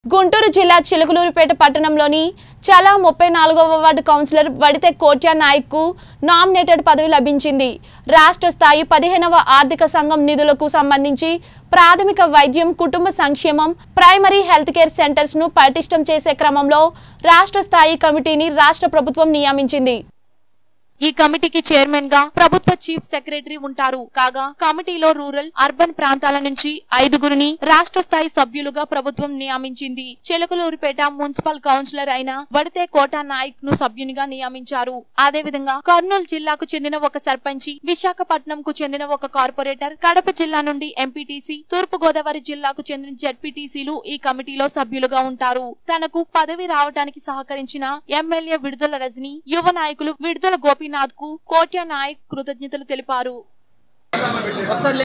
గుంటూరు జిల్లా చిలుకలూరుపేట పట్టణంలోని చలా ముప్పై నాలుగవ వార్డు కౌన్సిలర్ వడితే కోట్యా నాయక్కు నామినేటెడ్ పదవి లభించింది రాష్ట్ర స్థాయి పదిహేనవ ఆర్థిక సంఘం నిధులకు సంబంధించి ప్రాథమిక వైద్యం కుటుంబ సంక్షేమం ప్రైమరీ హెల్త్ కేర్ సెంటర్స్ ను పటిష్టం చేసే క్రమంలో రాష్ట్ర స్థాయి కమిటీని రాష్ట్ర ప్రభుత్వం నియమించింది ఈ కమిటీకి చైర్మన్ గా ప్రభుత్వ చీఫ్ సెక్రటరీ ఉంటారు కాగా కమిటీలో రూరల్ అర్బన్ ప్రాంతాల నుంచి ఐదుగురిని రాష్ట్ర స్థాయి సభ్యులుగా ప్రభుత్వం నియమించింది చిలకలూరుపేట మున్సిపల్ కౌన్సిలర్ అయిన వడితే కోటా నాయక్ ను సభ్యునిగా నియమించారు అదేవిధంగా కర్నూలు జిల్లాకు చెందిన ఒక సర్పంచి విశాఖపట్నం కు చెందిన ఒక కార్పొరేటర్ కడప జిల్లా నుండి ఎంపీటీసీ తూర్పు గోదావరి జిల్లాకు చెందిన జడ్పీటీసీలు ఈ కమిటీలో సభ్యులుగా ఉంటారు తనకు పదవి రావడానికి సహకరించిన ఎమ్మెల్యే విడుదల రజని యువ నాయకులు విడుదల గోపీనాథ్ కు కోట్యా నాయక్ కృతజ్ఞతలు తెలిపారు